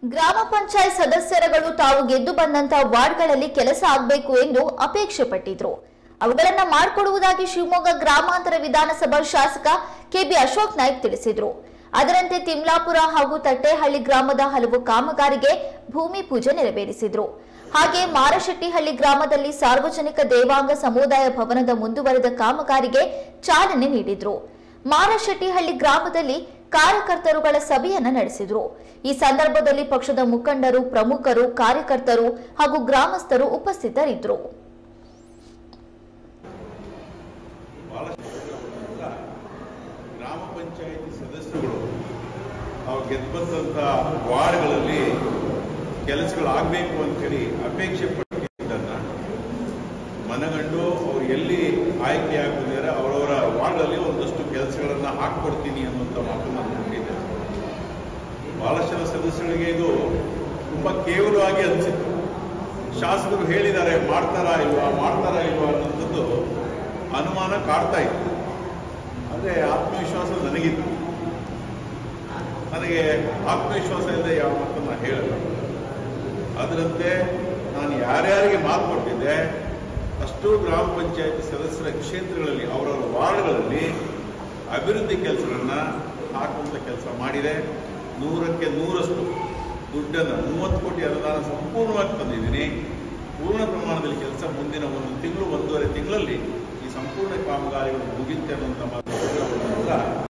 ಗ್ರಾಮ ಪಂಚಾಯತ್ ಸದಸ್ಯರುಗಳು ತಾವು ಗೆದ್ದು ಬಂದಂತ ವಾರ್ಡ್ಗಳಲ್ಲಿ ಕೆಲಸ ಆಗಬೇಕು ಎಂದು ಅಪೇಕ್ಷೆ ಪಟ್ಟಿದ್ರು ಅವುಗಳನ್ನ ಮಾಡಿಕೊಡುವುದಾಗಿ ಶಿವಮೊಗ್ಗ ಗ್ರಾಮಾಂತರ ವಿಧಾನಸಭಾ ಶಾಸಕ ಕೆಬಿ ಅಶೋಕ್ ನಾಯ್ಕ್ ತಿಳಿಸಿದ್ರು ಅದರಂತೆ ತಿಮ್ಲಾಪುರ ಹಾಗೂ ತಟ್ಟೆಹಳ್ಳಿ ಗ್ರಾಮದ ಹಲವು ಕಾಮಗಾರಿಗೆ ಭೂಮಿ ಪೂಜೆ ನೆರವೇರಿಸಿದ್ರು ಹಾಗೆ ಮಾರಶೆಟ್ಟಿಹಳ್ಳಿ ಗ್ರಾಮದಲ್ಲಿ ಸಾರ್ವಜನಿಕ ದೇವಾಂಗ ಸಮುದಾಯ ಭವನದ ಮುಂದುವರೆದ ಕಾಮಗಾರಿಗೆ ಚಾಲನೆ ನೀಡಿದ್ರು ಮಾರಶೆಟ್ಟಿಹಳ್ಳಿ ಗ್ರಾಮದಲ್ಲಿ ಕಾರ್ಯಕರ್ತರುಗಳ ಸಭೆಯನ್ನ ನಡೆಸಿದ್ರು ಈ ಸಂದರ್ಭದಲ್ಲಿ ಪಕ್ಷದ ಮುಖಂಡರು ಪ್ರಮುಖರು ಕಾರ್ಯಕರ್ತರು ಹಾಗೂ ಗ್ರಾಮಸ್ಥರು ಉಪಸ್ಥಿತರಿದ್ದರು ಗ್ರಾಮ ಪಂಚಾಯಿತಿ ಸದಸ್ಯರುಗಳು ನಾವು ಗೆದ್ದು ಬಂದಂಥ ವಾರ್ಡ್ಗಳಲ್ಲಿ ಕೆಲಸಗಳಾಗಬೇಕು ಅಂತೇಳಿ ಅಪೇಕ್ಷೆ ಪಟ್ಟಿದ್ದನ್ನ ಮನಗಂಡು ಅವ್ರು ಎಲ್ಲಿ ಆಯ್ಕೆಯಾಗಿದ್ದಾರೆ ಅವರವರ ವಾರ್ಡಲ್ಲಿ ಒಂದಷ್ಟು ಕೆಲಸಗಳನ್ನ ಹಾಕ್ಕೊಡ್ತೀನಿ ಅನ್ನುವಂಥ ಮಾತನ್ನು ನಾನು ನುಡಿದೆ ಬಹಳಷ್ಟು ಜನ ಸದಸ್ಯರಿಗೆ ಇದು ತುಂಬಾ ಕೇವಲವಾಗಿ ಅನಿಸಿತ್ತು ಶಾಸಕರು ಹೇಳಿದ್ದಾರೆ ಮಾಡ್ತಾರಾ ಇಲ್ವಾ ಮಾಡ್ತಾರಾ ಇಲ್ವಾ ಅನ್ನೋಂಥದ್ದು ಅನುಮಾನ ಕಾಡ್ತಾ ಇತ್ತು ಆದರೆ ಆತ್ಮವಿಶ್ವಾಸ ನನಗಿತ್ತು ನನಗೆ ಆತ್ಮವಿಶ್ವಾಸ ಇಲ್ಲದೆ ಯಾವ ಮಾತನ್ನ ಹೇಳಲ್ಲ ಅದರಂತೆ ನಾನು ಯಾರ್ಯಾರಿಗೆ ಮಾತು ಕೊಟ್ಟಿದ್ದೆ ಅಷ್ಟು ಗ್ರಾಮ ಪಂಚಾಯತಿ ಸದಸ್ಯರ ಕ್ಷೇತ್ರಗಳಲ್ಲಿ ಅವರವರ ವಾರ್ಡ್ಗಳಲ್ಲಿ ಅಭಿವೃದ್ಧಿ ಕೆಲಸಗಳನ್ನ ಹಾಕುವಂಥ ಕೆಲಸ ಮಾಡಿದೆ ನೂರಕ್ಕೆ ನೂರಷ್ಟು ದುಡ್ಡನ್ನು ಮೂವತ್ತು ಕೋಟಿ ಅನುದಾನ ಸಂಪೂರ್ಣವಾಗಿ ತಂದಿದ್ದೀನಿ ಪೂರ್ಣ ಪ್ರಮಾಣದಲ್ಲಿ ಕೆಲಸ ಮುಂದಿನ ಒಂದು ತಿಂಗಳು ಒಂದೂವರೆ ತಿಂಗಳಲ್ಲಿ ಈ ಸಂಪೂರ್ಣ ಕಾಮಗಾರಿಗಳು ಮುಗಿಯುತ್ತೆ ಅನ್ನುವಂಥ ಮಾತು